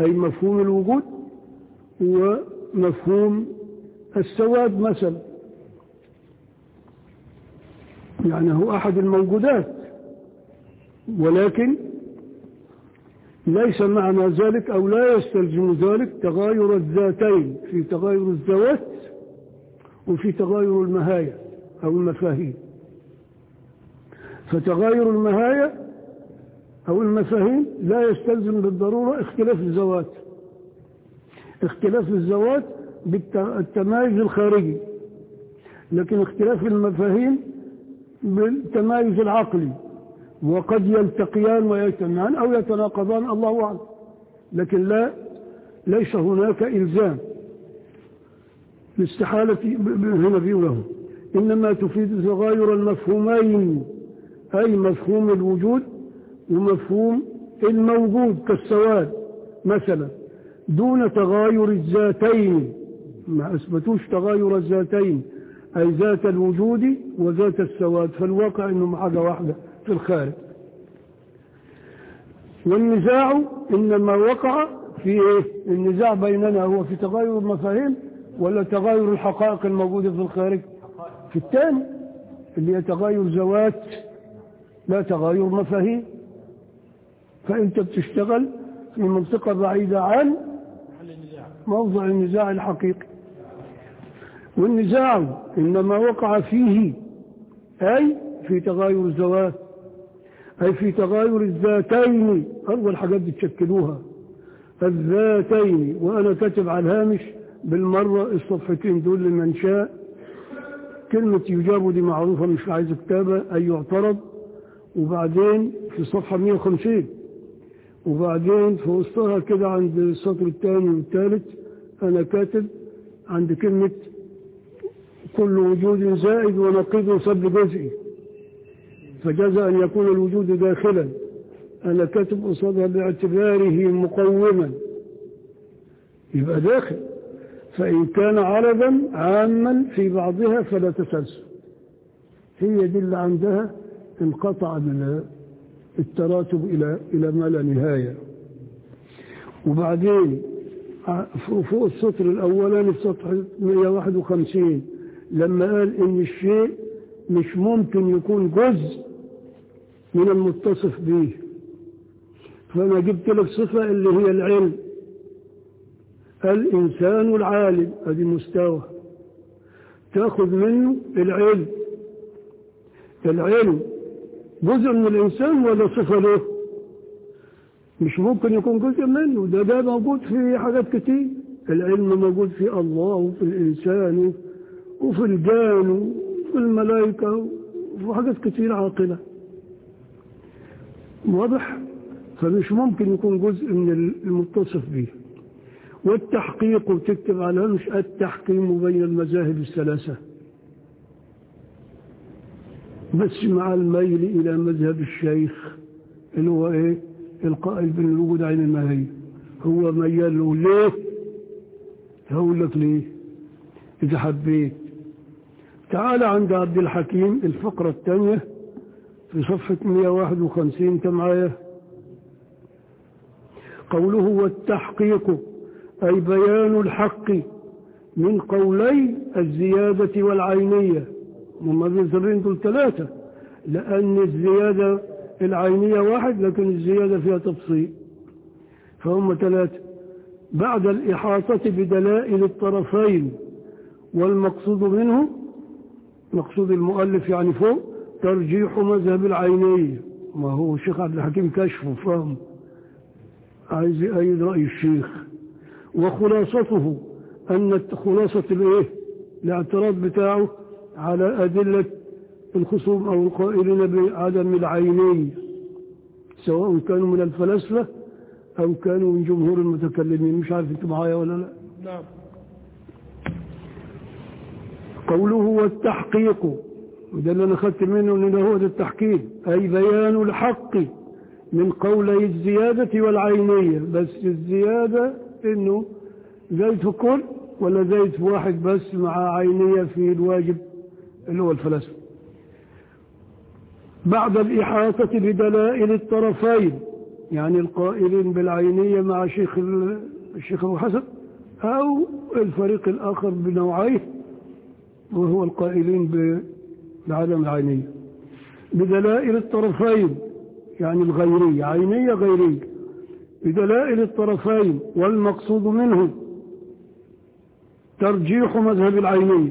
أي مفهوم الوجود ومفهوم السواد مثلا يعني هو أحد الموجودات ولكن ليس معنى ذلك أو لا يستلزم ذلك تغاير الذاتين في تغاير الذوات وفي تغاير المهايا أو المفاهيم فتغاير المهايا أو المفاهيم لا يستلزم بالضرورة اختلاف الذوات اختلاف الذوات بالتمايز الخارجي لكن اختلاف المفاهيم بالتمايز العقلي وقد يلتقيان ويجتمعان أو يتناقضان الله أعلم لكن لا ليس هناك إلزام الاستحالة هنا بيقوله إنما تفيد تغاير المفهومين أي مفهوم الوجود ومفهوم الموجود كالسواد مثلا دون تغاير الذاتين ما أثبتوش تغاير الذاتين أي ذات الوجود وذات السواد فالواقع أنهم حاجة واحدة في الخارج والنزاع إنما وقع في إيه؟ النزاع بيننا هو في تغاير المفاهيم ولا تغاير الحقائق الموجودة في الخارج في الثاني اللي هي تغاير ذوات لا تغاير مفاهيم فأنت بتشتغل في منطقة بعيدة عن موضع النزاع الحقيقي والنزاع إنما وقع فيه أي في تغاير الذوات أي في تغاير الذاتين أول حاجات بتشكلوها الذاتين وأنا كاتب على الهامش بالمرة الصفحتين دول لمن شاء كلمة يجاب دي معروفة مش عايز كتابة أي يعترض وبعدين في الصفحة 150 وبعدين في وسطها كده عند السطر الثاني والثالث أنا كاتب عند كلمة كل وجود زائد ونقيض صد جزئي فجاز أن يكون الوجود داخلا أنا كاتب قصادها باعتباره مقوما يبقى داخل فإن كان عرضا عاما في بعضها فلا تسلسل هي دي اللي عندها انقطع من التراتب إلى إلى ما لا نهاية وبعدين فوق السطر الأولاني في سطح 151 لما قال إن الشيء مش ممكن يكون جزء من المتصف به فأنا جبت لك صفة اللي هي العلم الإنسان العالم هذه مستوى تأخذ منه العلم العلم جزء من الإنسان ولا صفة له مش ممكن يكون جزء منه ده ده موجود في حاجات كتير العلم موجود في الله وفي الإنسان وفي الجان وفي الملائكة وفي حاجات كتير عاقلة واضح فمش ممكن يكون جزء من المتصف به والتحقيق وتكتب على مش التحكيم بين المذاهب الثلاثة بس مع الميل إلى مذهب الشيخ اللي هو إيه القائل بالوجود عين المهي هو ميال له ليه هقول لك ليه إذا حبيت تعال عند عبد الحكيم الفقرة الثانية في صفحة 151 انت معايا قوله والتحقيق أي بيان الحق من قولي الزيادة والعينية هم بينزلين دول ثلاثة لأن الزيادة العينية واحد لكن الزيادة فيها تفصيل فهم ثلاثة بعد الإحاطة بدلائل الطرفين والمقصود منه مقصود المؤلف يعني فوق ترجيح مذهب العينية ما هو الشيخ عبد الحكيم كشفه فهم عايز يأيد رأي الشيخ وخلاصته أن خلاصة الإيه الاعتراض بتاعه على أدلة الخصوم أو القائلين بعدم العينية سواء كانوا من الفلاسفة أو كانوا من جمهور المتكلمين مش عارف انتوا معايا ولا لا نعم قوله هو التحقيق وده اللي انا خدت منه ان ده هو ده التحقيق اي بيان الحق من قولي الزيادة والعينية بس الزيادة انه زايد في كل ولا زايد في واحد بس مع عينية في الواجب اللي هو الفلاسفة بعد الإحاطة بدلائل الطرفين يعني القائلين بالعينية مع شيخ ال- الشيخ أبو حسن أو الفريق الآخر بنوعيه وهو القائلين ب- بعدم العينية بدلائل الطرفين يعني الغيرية عينية غيرية بدلائل الطرفين والمقصود منه ترجيح مذهب العينية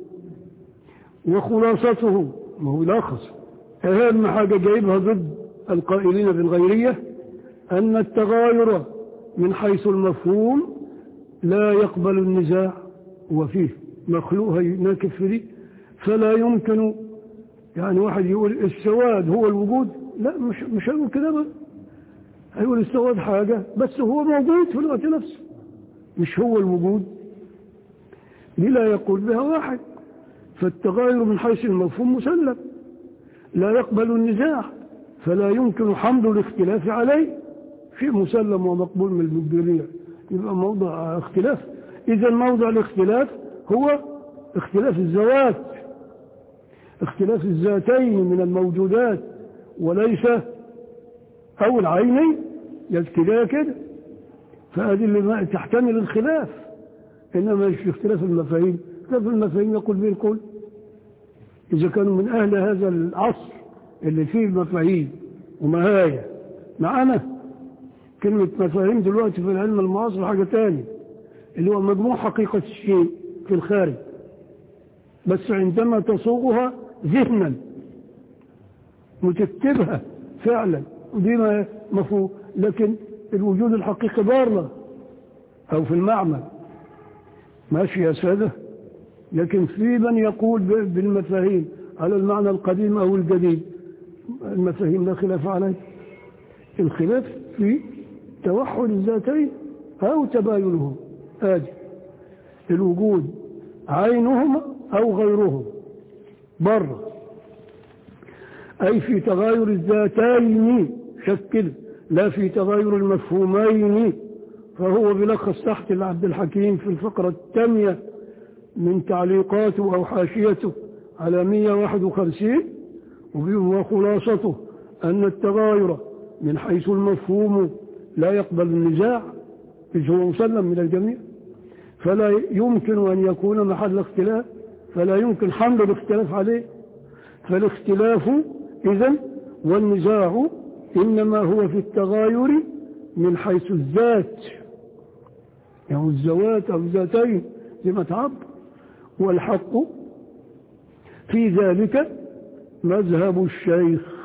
وخلاصته ما هو يلخص أهم حاجة جايبها ضد القائلين بالغيرية أن التغاير من حيث المفهوم لا يقبل النزاع وفيه مخلوق هيناكف في دي فلا يمكن يعني واحد يقول السواد هو الوجود لا مش مش هيقول كده بقى هيقول السواد حاجة بس هو موجود في الوقت نفسه مش هو الوجود دي لا يقول بها واحد فالتغاير من حيث المفهوم مسلم لا يقبل النزاع فلا يمكن حمل الاختلاف عليه شيء مسلم ومقبول من الجميع يبقى موضع اختلاف إذا موضع الاختلاف هو اختلاف الذوات اختلاف الذاتين من الموجودات وليس أو العيني كده كده فهذه اللي ما تحتمل الخلاف إنما مش في اختلاف المفاهيم اختلاف المفاهيم يقول به الكل إذا كانوا من أهل هذا العصر اللي فيه المفاهيم ومهاية معنا كلمة مفاهيم دلوقتي في العلم المعاصر حاجة تانية اللي هو مجموع حقيقة الشيء في الخارج بس عندما تصوغها ذهنا وتكتبها فعلا ودي ما مفهوم لكن الوجود الحقيقي بره أو في المعمل ماشي يا سادة لكن في من يقول ب- بالمفاهيم على المعنى القديم أو الجديد المفاهيم لا خلاف عليه الخلاف في توحد الذاتين أو تباينهم آدي الوجود عينهما أو غيرهم بره أي في تغاير الذاتين شكل لا في تغاير المفهومين فهو بلخص تحت العبد الحكيم في الفقرة الثانية من تعليقاته أو حاشيته على 151 وبيقول وخلاصته أن التغاير من حيث المفهوم لا يقبل النزاع إذ هو مسلم من الجميع فلا يمكن أن يكون محل اختلاف فلا يمكن حمل الاختلاف عليه فالاختلاف إذا والنزاع إنما هو في التغاير من حيث الذات يعني الذوات أو الذاتين زي ما تعب والحق في ذلك مذهب الشيخ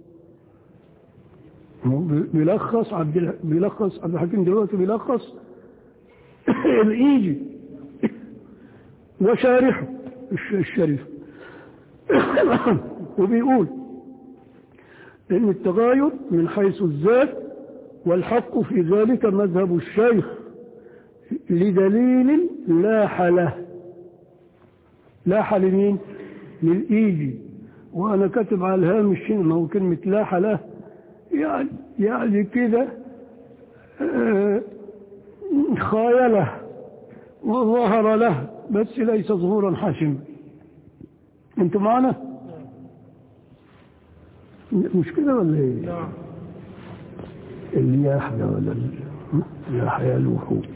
بيلخص عبد ال- بيلخص عبد الحكيم دلوقتي بيلخص الايجي وشارحه الش- الشريف وبيقول ان التغاير من حيث الذات والحق في ذلك مذهب الشيخ لدليل لاح له لاح لمين للإيجي وأنا كاتب على الهامش هنا ما هو كلمة لاح له يعني, يعني كده آه، خايله وظهر له بس ليس ظهورا حاسما انتوا معنا مش كده ولا ايه نعم اللي يحيى ولا ال- يحيى الوحود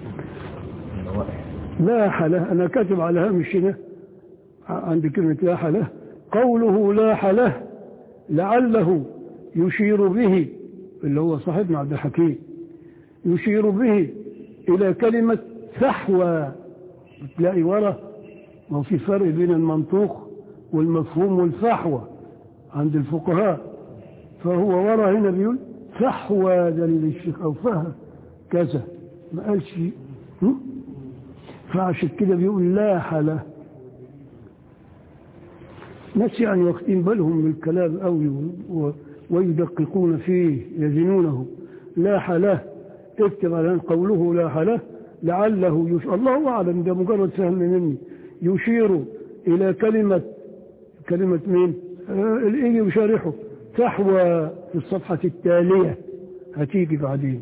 لا حله أنا كاتب على هامش هنا عندي كلمة لا حله قوله لا حله لعله يشير به اللي هو صاحبنا عبد الحكيم يشير به إلى كلمة فحوى تلاقي ورا ما في فرق بين المنطوق والمفهوم والفحوى عند الفقهاء فهو ورا هنا بيقول فحوى دليل الشيخ أو فه كذا ما قالش هم؟ فعشان كده بيقول لا حلا ناس يعني واخدين بالهم من الكلام قوي و- ويدققون فيه يزنونه لا حلا اكتب على قوله لا حلا لعله يش... الله أعلم ده مجرد فهم مني يشير إلى كلمة كلمة مين آه الإيه يشارحه تحوى في الصفحة التالية هتيجي بعدين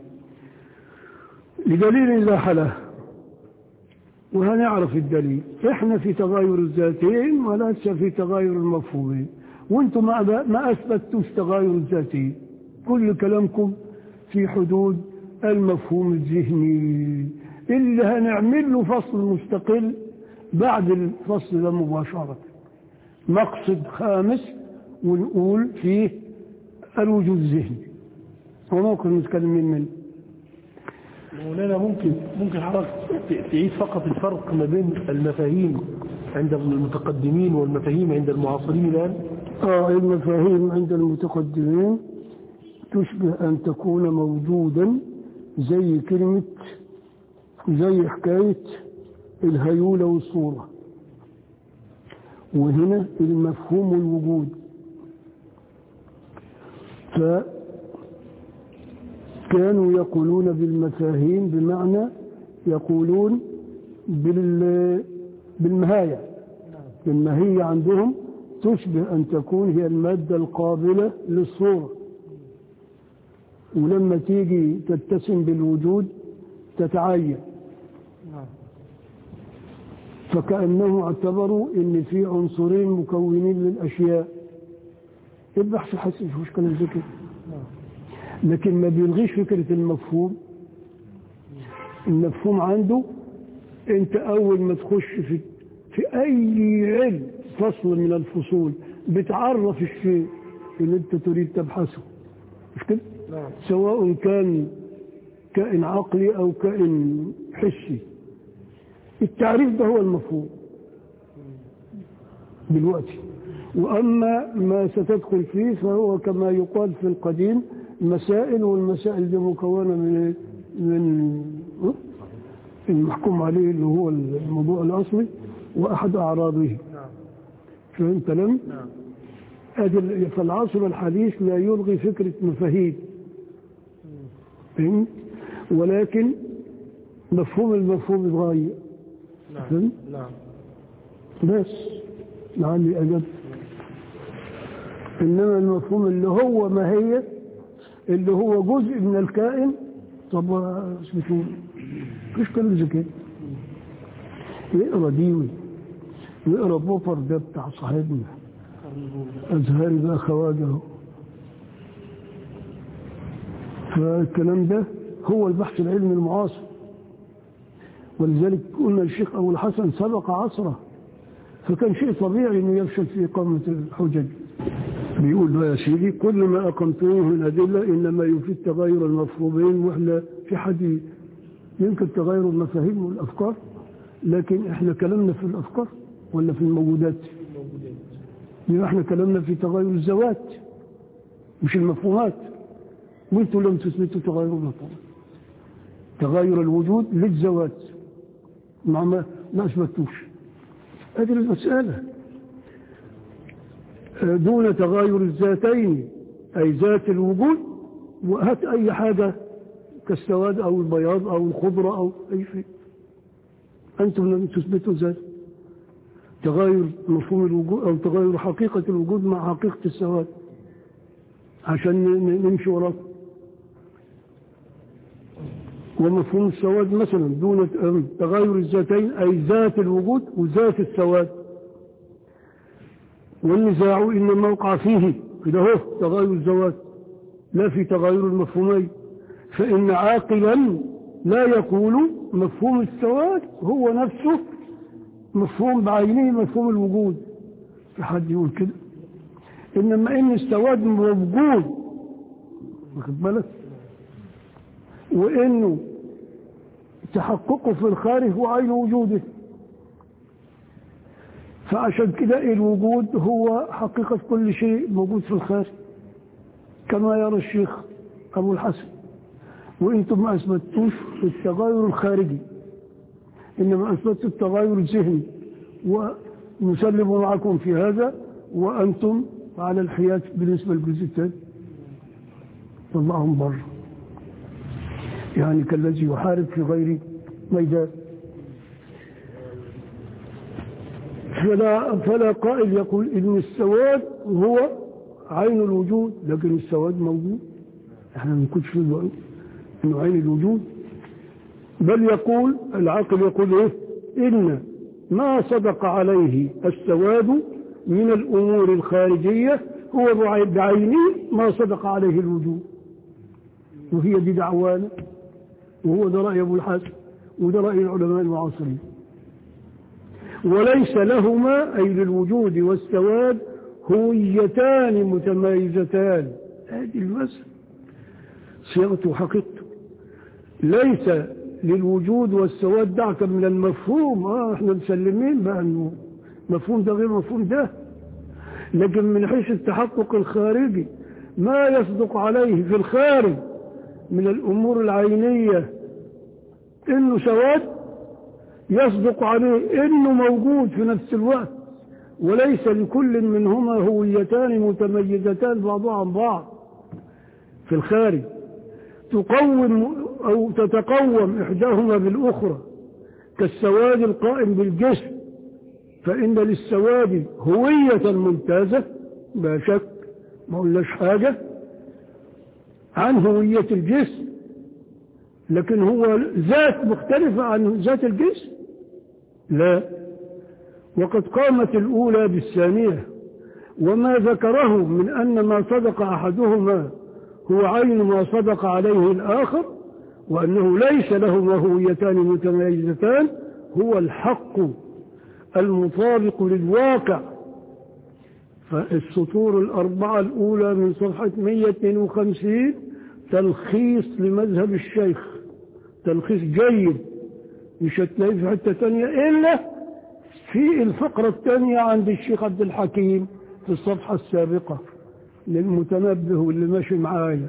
لدليل لا حلا وهنعرف الدليل احنا في تغاير الذاتين وليس في تغاير المفهومين وانتم ما, ما اثبتوش تغاير الذاتين كل كلامكم في حدود المفهوم الذهني اللي هنعمل له فصل مستقل بعد الفصل ده مباشرة مقصد خامس ونقول فيه الوجود الذهني وممكن متكلمين منه مولانا ممكن ممكن حضرتك تعيد فقط الفرق ما بين المفاهيم عند المتقدمين والمفاهيم عند المعاصرين الآن آه المفاهيم عند المتقدمين تشبه أن تكون موجودا زي كلمة زي حكاية الهيولة والصورة وهنا المفهوم الوجود فكانوا يقولون بالمفاهيم بمعنى يقولون بال بالمهاية الماهية عندهم تشبه أن تكون هي المادة القابلة للصورة ولما تيجي تتسم بالوجود تتعين فكأنهم اعتبروا ان في عنصرين مكونين للأشياء البحث الحسن مش مشكلة زي كده لكن ما بيلغيش فكرة المفهوم المفهوم عنده انت اول ما تخش في في اي علم فصل من الفصول بتعرف الشيء اللي انت تريد تبحثه مش كده نعم سواء كان كائن عقلي او كائن حسي التعريف ده هو المفهوم دلوقتي واما ما ستدخل فيه فهو كما يقال في القديم مسائل والمسائل دي مكونه من من المحكوم عليه اللي هو الموضوع الاصلي واحد اعراضه نعم فهمت لم نعم أدل فالعصر الحديث لا يلغي فكرة مفاهيم فهمت ولكن مفهوم المفهوم يتغير نعم فهمت نعم بس لعلي أجبت إنما المفهوم اللي هو ماهية اللي هو جزء من الكائن طب اسمه مفيش كلام زي كده يقرا ديوي ويقرا بوفر ده بتاع صاحبنا أزهري بقى خواجه اهو. فالكلام ده هو البحث العلمي المعاصر ولذلك قلنا الشيخ أبو الحسن سبق عصره فكان شيء طبيعي انه يفشل في إقامة الحجج بيقول له يا سيدي كل ما أقمتموه من أدلة إنما يفيد تغير المفهومين وإحنا في حد يمكن تغير المفاهيم والأفكار لكن إحنا كلامنا في الأفكار ولا في الموجودات يبقى احنا كلامنا في تغير الذوات مش المفهومات وانتوا لم تثبتوا تغير المفهومات تغير الوجود للذوات مع ما ما اثبتوش هذه المسألة آه، دون تغير الذاتين أي ذات الوجود وهات أي حاجة كالسواد أو البياض أو الخضرة أو أي شيء أنتم لم تثبتوا ذلك تغير مفهوم الوجود أو تغير حقيقة الوجود مع حقيقة السواد عشان ن- نمشي وراكم ومفهوم السواد مثلا دون ت- تغير الذاتين أي ذات الوجود وذات السواد والنزاع إنما وقع فيه كده هو تغير الذوات لا في تغير المفهومين فإن عاقلا لا يقول مفهوم السواد هو نفسه مفهوم بعينه مفهوم الوجود في حد يقول كده إنما إن السواد موجود واخد بالك وإنه تحققه في الخارج هو عين وجوده فعشان كده الوجود هو حقيقة كل شيء موجود في الخارج كما يرى الشيخ أبو الحسن وإنتم ما أثبتوش التغير الخارجي إنما أثبتوا التغير الذهني ونسلم معكم في هذا وأنتم على الحياة بالنسبة للجزء الثاني واللهم بر يعني كالذي يحارب في غير ميدان فلا, فلا قائل يقول إن السواد هو عين الوجود لكن السواد موجود احنا ما نكونش في الوقت انه عين الوجود بل يقول العقل يقول ايه ان ما صدق عليه السواد من الامور الخارجيه هو بعينه ما صدق عليه الوجود وهي دي دعوانا وهو ده رأي أبو الحسن وده رأي العلماء المعاصرين وليس لهما أي للوجود والسواد هويتان متمايزتان هذه المسألة صيغته وحقيقته ليس للوجود والسواد دعك من المفهوم اه احنا مسلمين بقى انه مفهوم ده غير مفهوم ده لكن من حيث التحقق الخارجي ما يصدق عليه في الخارج من الامور العينيه انه سواد يصدق عليه انه موجود في نفس الوقت وليس لكل منهما هويتان متميزتان بعضها عن بعض في الخارج تقوم أو تتقوم إحداهما بالأخرى كالسواد القائم بالجسم فإن للسواد هوية ممتازة لا شك ما قلناش حاجة عن هوية الجسم لكن هو ذات مختلفة عن ذات الجسم لا وقد قامت الأولى بالثانية وما ذكره من أن ما صدق أحدهما هو عين ما صدق عليه الآخر وأنه ليس لهما هويتان متميزتان هو الحق المطابق للواقع فالسطور الأربعة الأولى من صفحة 152 تلخيص لمذهب الشيخ تلخيص جيد مش هتلاقيه في حتة تانية إلا في الفقرة الثانية عند الشيخ عبد الحكيم في الصفحة السابقة للمتنبه واللي ماشي معايا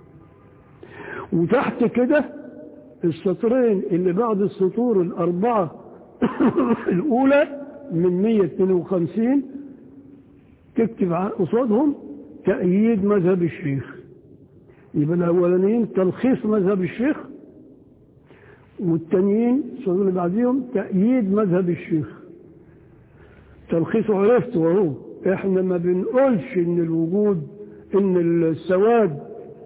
وتحت كده السطرين اللي بعد السطور الأربعة الأولى من 152 تكتب قصادهم تأييد مذهب الشيخ يبقى الأولانيين تلخيص مذهب الشيخ والتانيين السطور اللي بعديهم تأييد مذهب الشيخ تلخيصه عرفته وهو احنا ما بنقولش ان الوجود ان السواد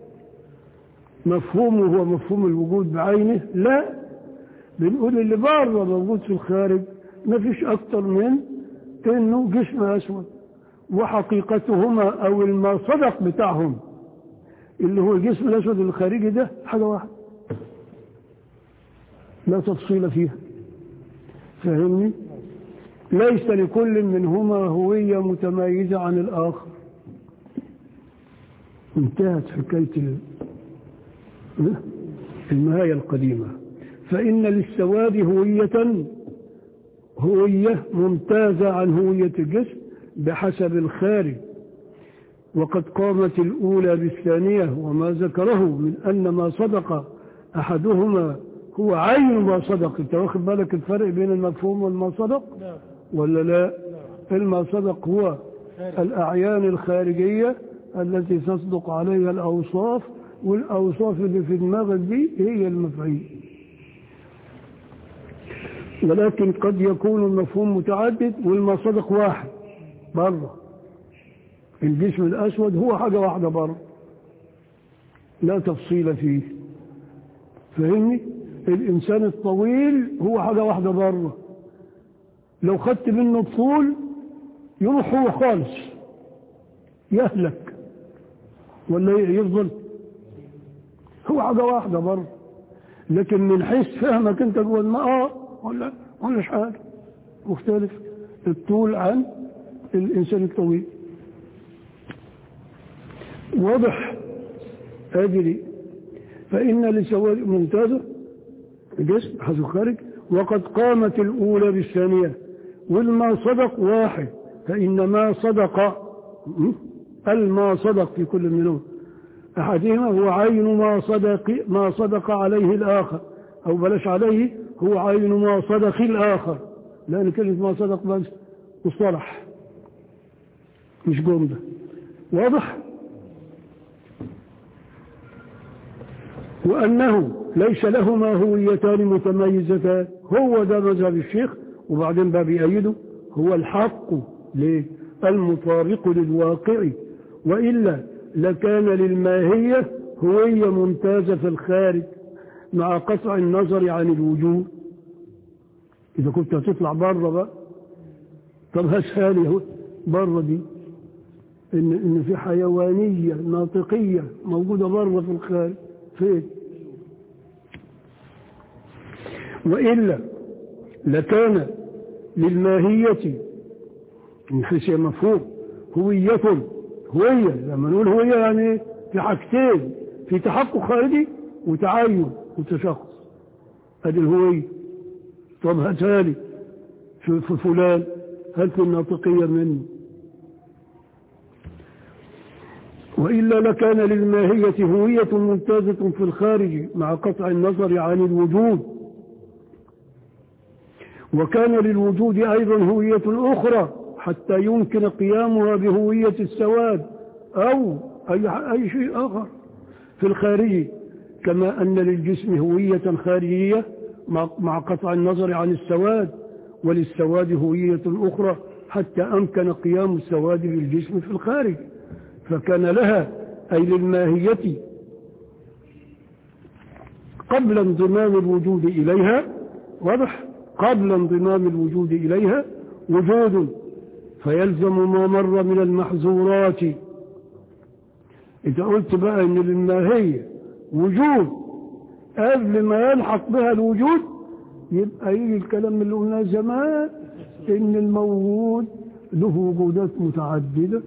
مفهومه هو مفهوم الوجود بعينه لا بنقول اللي بره موجود في الخارج ما فيش اكتر من انه جسم اسود وحقيقتهما او المصدق بتاعهم اللي هو الجسم الاسود الخارجي ده حاجه واحده لا تفصيل فيها فاهمني ليس لكل منهما هوية متميزة عن الآخر انتهت حكاية المهاية القديمة فإن للسواد هوية هوية ممتازة عن هوية الجسم بحسب الخارج وقد قامت الأولى بالثانية وما ذكره من أن ما صدق أحدهما هو عين ما صدق انت واخد بالك الفرق بين المفهوم والما صدق ولا لا الما صدق هو الأعيان الخارجية التي تصدق عليها الأوصاف والأوصاف اللي في دماغك دي هي المفعول ولكن قد يكون المفهوم متعدد والما صدق واحد بره الجسم الأسود هو حاجة واحدة بره لا تفصيل فيه فهمني الإنسان الطويل هو حاجة واحدة بره لو خدت منه الطول يروح هو خالص يهلك ولا يفضل هو حاجة واحدة بره لكن من حيث فهمك انت جوه الماء اه ولا ولا حاجة مختلف الطول عن الإنسان الطويل واضح أدري فإن لسواد ممتازة جسم حسب خارج وقد قامت الأولى بالثانية والما صدق واحد فإن ما صدق الما صدق في كل منهم أحدهما هو عين ما صدق ما صدق عليه الآخر أو بلاش عليه هو عين ما صدق الآخر لأن كلمة ما صدق بس مصطلح مش جملة واضح وأنه ليس لهما هويتان متميزتان هو ده مذهب الشيخ وبعدين بقى بيأيده هو الحق ليه المطابق للواقع وإلا لكان للماهية هوية ممتازة في الخارج مع قطع النظر عن الوجود إذا كنت هتطلع بره بقى طب هسهالي اهو بره دي إن, إن في حيوانية ناطقية موجودة بره في الخارج فين وإلا لكان للماهية من حيث مفهوم هوية هوية لما نقول هوية يعني في حاجتين في تحقق خارجي وتعين وتشخص هذه الهوية طب هاتها لي في في فلان هل في الناطقية منه وإلا لكان للماهية هوية ممتازة في الخارج مع قطع النظر عن الوجود وكان للوجود أيضا هوية أخرى حتى يمكن قيامها بهوية السواد أو أي, أي شيء آخر في الخارج كما أن للجسم هوية خارجية مع- مع قطع النظر عن السواد وللسواد هوية أخرى حتى أمكن قيام السواد بالجسم في الخارج فكان لها أي للماهية قبل انضمام الوجود إليها واضح قبل انضمام الوجود إليها وجود فيلزم ما مر من المحظورات إذا قلت بقى إن للماهية وجود قبل ما يلحق بها الوجود يبقى يجي الكلام اللي قلناه زمان إن الموجود له وجودات متعددة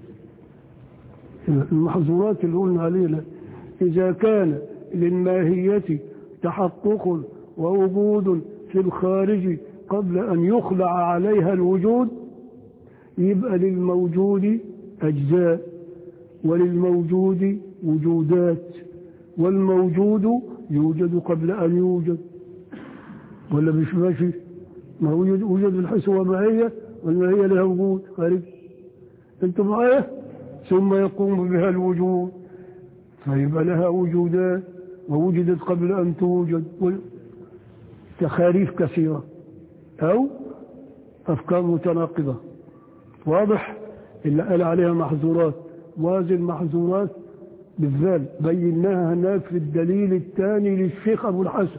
المحظورات اللي قلنا عليها إذا كان للماهية تحقق ووجود في الخارج قبل أن يخلع عليها الوجود يبقى للموجود أجزاء وللموجود وجودات والموجود يوجد قبل أن يوجد ولا مش ماشي ما هو يوجد وجد بالحس ومعية والمعية لها وجود خارج انتم معايا ثم يقوم بها الوجود فيبقى لها وجودات ووجدت قبل أن توجد وال- تخاريف كثيرة أو أفكار متناقضة واضح اللي قال عليها محظورات وهذه المحظورات بالذات بيناها هناك في الدليل الثاني للشيخ أبو الحسن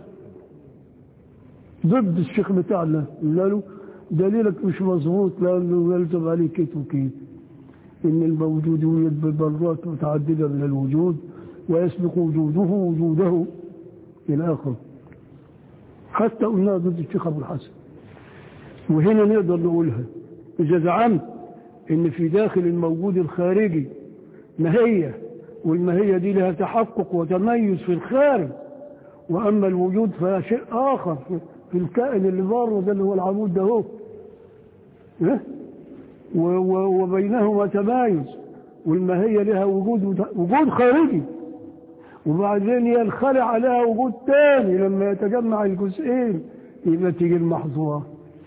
ضد الشيخ بتاعنا قلنا له دليلك مش مظبوط لأنه يلزم عليه كيت وكيت إن الموجود يوجد ببرات متعددة من الوجود ويسبق وجوده وجوده إلى آخره حتى قلنا ضد الشيخ أبو الحسن وهنا نقدر نقولها إذا زعمت إن في داخل الموجود الخارجي ماهية والماهية دي لها تحقق وتميز في الخارج وأما الوجود فهي شيء آخر في- في الكائن اللي بره ده اللي هو العمود ده هو إيه؟ و- و- وبينهما تمايز والماهية لها وجود وجود خارجي وبعدين ينخلع عليها وجود تاني لما يتجمع الجزئين يبقى تيجي المحظورة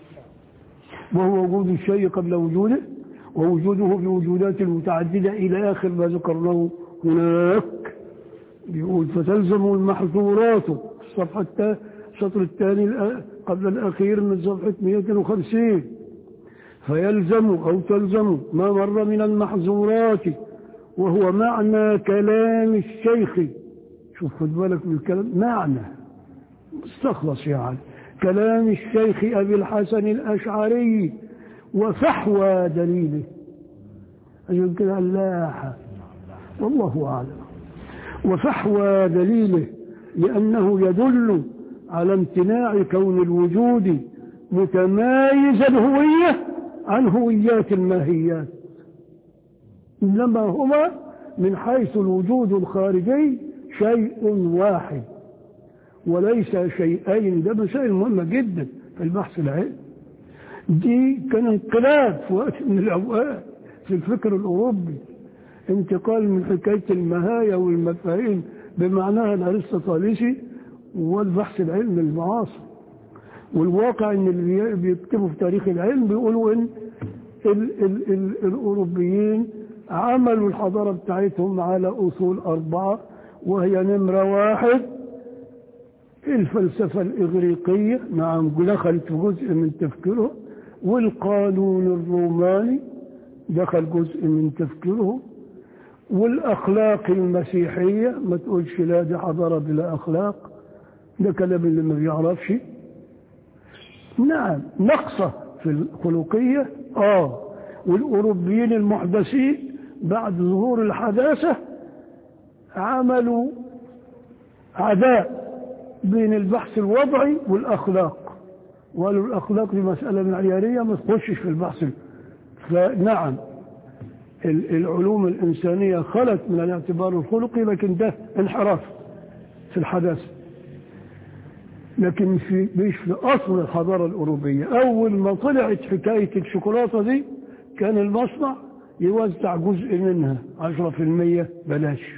وهو وجود الشيء قبل وجوده ووجوده بوجودات متعددة إلى آخر ما ذكرناه هناك يقول فتلزم المحظورات الصفحة التا- السطر الثاني الأ- قبل الأخير من صفحة 150 فيلزم أو تلزم ما مر من المحظورات وهو معنى كلام الشيخ شوف خد بالك من الكلام معنى مستخلص يعني كلام الشيخ أبي الحسن الأشعري وفحوى دليله عشان كده اللاحة والله أعلم وفحوى دليله لأنه يدل على امتناع كون الوجود متمايز الهوية عن هويات الماهيات إنما هما من حيث الوجود الخارجي شيء واحد وليس شيئين ده مسائل مهمة جدا في البحث العلمي دي كان انقلاب في وقت من الأوقات في الفكر الأوروبي انتقال من حكاية المهاية والمفاهيم بمعناها الأرسطاليسي والبحث العلمي المعاصر والواقع ان اللي بيكتبوا في تاريخ العلم بيقولوا ان ال ال ال الأوروبيين عملوا الحضارة بتاعتهم على أصول أربعة وهي نمرة واحد الفلسفة الإغريقية نعم دخلت في جزء من تفكيرهم والقانون الروماني دخل جزء من تفكيرهم والأخلاق المسيحية ما تقولش لا دي حضارة بلا أخلاق ده كلام اللي ما بيعرفش نعم نقصة في الخلقية آه والأوروبيين المحدثين بعد ظهور الحداثة عملوا عداء بين البحث الوضعي والأخلاق وقالوا الأخلاق دي مسألة معيارية ما تخشش في البحث فنعم ال- العلوم الإنسانية خلت من الاعتبار الخلقي لكن ده انحراف في الحداثة لكن في مش في أصل الحضارة الأوروبية أول ما طلعت حكاية الشوكولاتة دي كان المصنع يوزع جزء منها 10% بلاش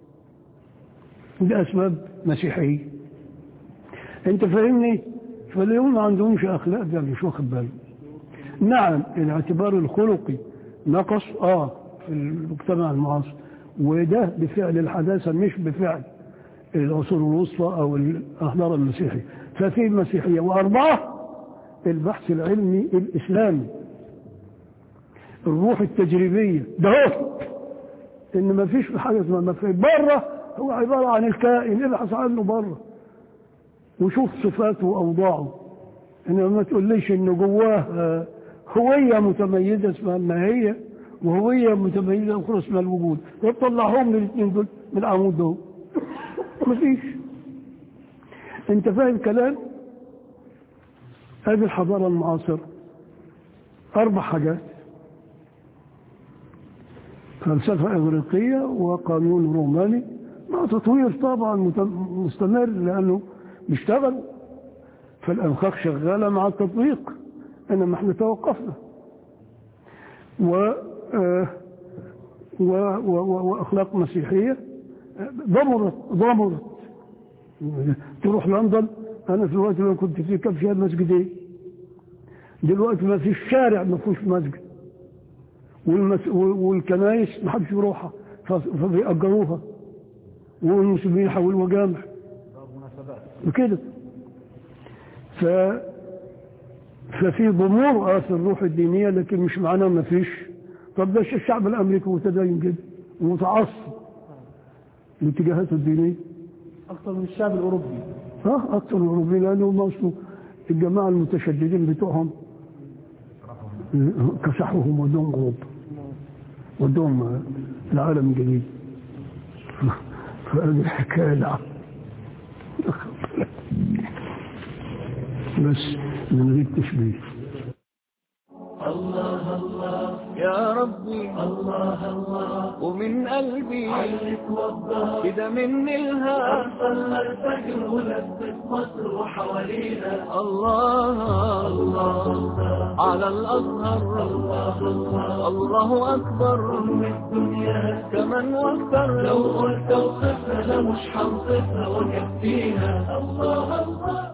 ده أسباب مسيحية أنت فاهمني فاليوم ما عندهمش أخلاق ده مش واخد باله نعم الاعتبار الخلقي نقص آه في المجتمع المعاصر وده بفعل الحداثة مش بفعل العصور الوسطى أو الأحضار المسيحية ففي المسيحية وأربعة البحث العلمي الإسلامي الروح التجريبية ده هو إن ما فيش حاجة اسمها مفهوم بره هو عبارة عن الكائن ابحث عنه بره وشوف صفاته وأوضاعه إنما ما تقوليش إن جواه آه، هوية متميزة اسمها الماهية وهوية متميزة أخرى اسمها الوجود وتطلعهم من الاثنين دول من العمود ده مفيش انت فاهم كلام هذه الحضارة المعاصرة أربع حاجات فلسفة إغريقية وقانون روماني مع تطوير طبعا مت- مستمر لأنه بيشتغل فالأنفاق شغالة مع التطبيق إنما احنا توقفنا و آه، و و و وأخلاق مسيحية ضمرت ضمرت تروح لندن أنا في الوقت اللي كنت فيه كان فيها مسجدين دلوقتي ما فيش شارع ما فيهوش مسجد والمس... والكنايس ما حدش يروحها ف- فبيأجروها والمسلمين يحولوا جامع وكده ف ففي ضمور اه في الروح الدينية لكن مش معناه ما فيش طب ده الشعب الأمريكي متدين جدا ومتعصب لاتجاهاته الدينية أكثر من الشعب الأوروبي ها أكثر من الأوروبيين لأنه هم أصله الجماعة المتشددين بتوعهم كسحوهم ودوهم أوروبا ودوهم العالم الجديد فهذه الحكاية لا بس من غير تشبيه يا ربي الله الله ومن قلبي كده مني الهام صلى الفجر ولبس مصر وحوالينا الله الله على الأزهر الله الله أكبر أم الدنيا كمان واكثر لو قلت وصفنا مش هنصفها وكفينا الله الله